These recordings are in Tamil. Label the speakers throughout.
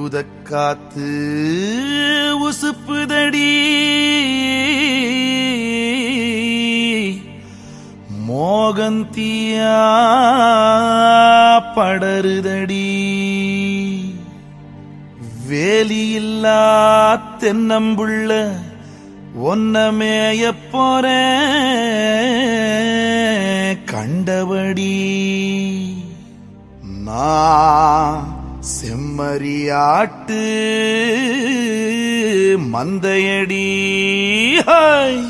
Speaker 1: ஊதக்காத்து உசுப்புதடி மோகந்தியா படருதடி வேலியில்லா தென்னம்புள்ள ஒன்னமேய போறேன் கண்டபடி நான் செம்மறியாட்டு மந்தையடி ஹாய்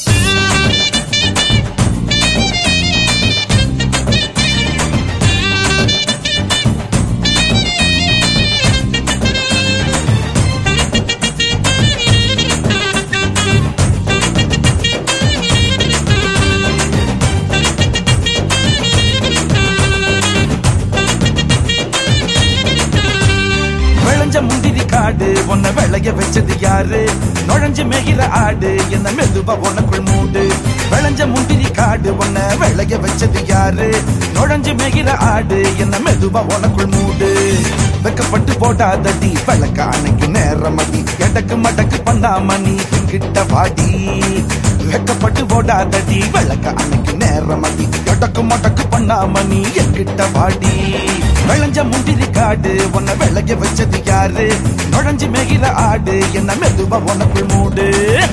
Speaker 1: விளைஞ்ச முந்திரி காடு உன்னை விளைய வச்சது யாரு நுழைஞ்சு மேகிற ஆடு என்ன மெதுவா உனக்குள் மூடு விளைஞ்ச முந்திரி காடு உன்னை விளைய வச்சது யாரு நுழைஞ்சு மேகிற ஆடு என்ன மெதுவா உனக்குள் மூடு வெக்கப்பட்டு போடாதடி விளக்க அன்னைக்கு நேரமடி எடக்கு மடக்கு பண்ணாம நீ கிட்ட வாடி வெக்கப்பட்டு போடாதடி விளக்க அன்னைக்கு நேரமடி எடக்கு மடக்கு பண்ணாம நீ என்கிட்ட வாடி விளைஞ்ச முந்திரி காடு உன்னை விளைய வச்சது யாரு நுழைஞ்சு மேகிற ஆடு என்ன மெதுவா உனக்குள் மூடு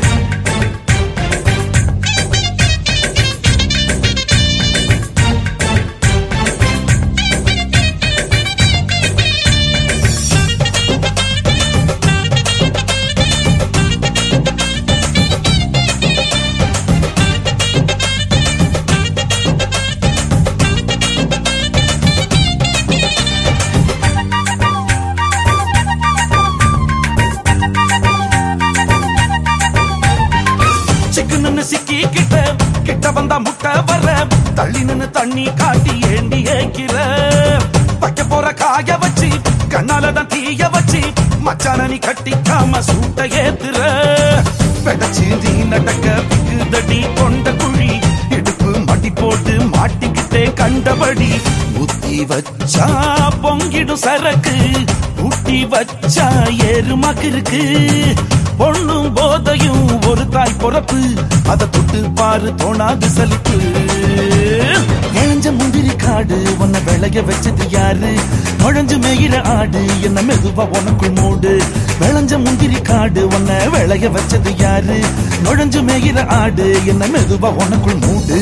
Speaker 1: சிக்குன்னு சிக்கி கிட்ட கிட்ட வந்தா முட்டை வர தள்ளி நின்னு தண்ணி காட்டி ஏண்டி ஏக்கிற வைக்க போற காய வச்சு கண்ணால தான் தீய வச்சு மச்சான நீ கட்டிக்காம சூட்ட ஏத்துற வெடச்சீந்தி நடக்க பிக்குதடி கொண்ட குழி இடுப்பு மடி போட்டு மாட்டிக்கிட்டே கண்டபடி புத்தி வச்சா பொங்கிடும் சரக்கு ஊட்டி வச்சா ஏறுமாக்கு இருக்கு பொண்ணும் போதையும் ஒரு தாய் பொறப்பு அத தொட்டு பாரு தோணாது சலிப்பு விளைஞ்ச முந்திரி காடு உன்னை விளைய வச்சது யாரு நுழைஞ்சு மேயிற ஆடு என்ன மெதுவா உனக்குள் மூடு விளைஞ்ச முந்திரி காடு உன்னை விளைய வச்சது யாரு நுழைஞ்சு மேயிற ஆடு என்ன மெதுவா உனக்குள் மூடு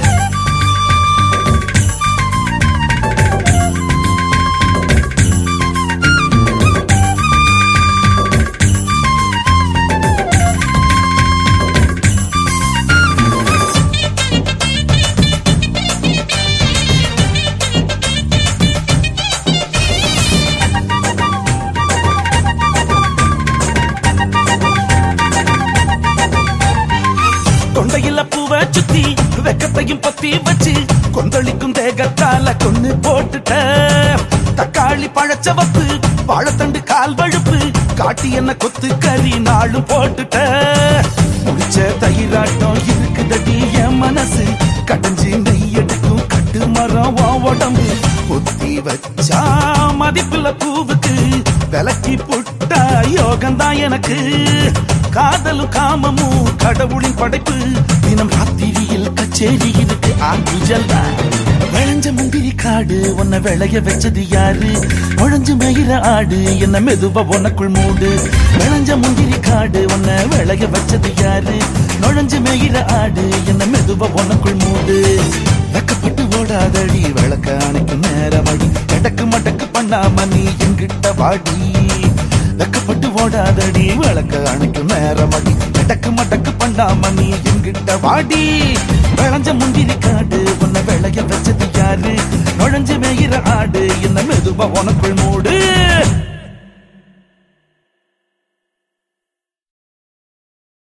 Speaker 1: கொண்டையில பூவ சுத்தி வெக்கத்தையும் பத்தி வச்சு கொந்தளிக்கும் தேகத்தால கொன்னு போட்டுட்ட தக்காளி பழச்சவப்பு வாழைத்தண்டு கால் வழுப்பு காட்டி என்ன கொத்து கறி நாளும் போட்டுட்ட முடிச்ச தயிராட்டம் இருக்குதடி என் மனசு கடைஞ்சி நெய் எடுக்கும் கட்டு மரம் உன் உடம்பு பொத்தி வச்சா மதிப்புல பூவுக்கு விலக்கி புட்டா யோகம்தான் எனக்கு காதலும் காமமும் கடவுளின் படைப்பு தினம் ராத்திரியில் கச்சேரி இருக்கு ஆங்குஜல் விளைஞ்ச முந்திரி காடு உன்னை விளைய வச்சது யாரு நுழைஞ்சு மேயிற ஆடு என்ன மெதுவா உனக்குள் மூடு விளைஞ்ச முந்திரி காடு உன்னை விளைய வச்சது யாரு நுழைஞ்சு மேயிற ஆடு என்ன மெதுவா உனக்குள் மூடு வெக்கப்பட்டு ஓடாதடி விளக்க அணைக்கும் நேரமடி எடக்கு மடக்கு பண்ணாம நீ என்கிட்ட வாடி வெக்கப்பட்டு ஓடாதடி விளக்க அணைக்கும் நேரமடி எடக்கு மடக்கு பண்ணாம நீ என்கிட்ட வாடி விளைஞ்ச முந்திரி காடு உன்னை விளைய வச்சது யாரு நுழைஞ்சு மேயிற ஆடு என்ன மெதுவா உனக்குள் மூடு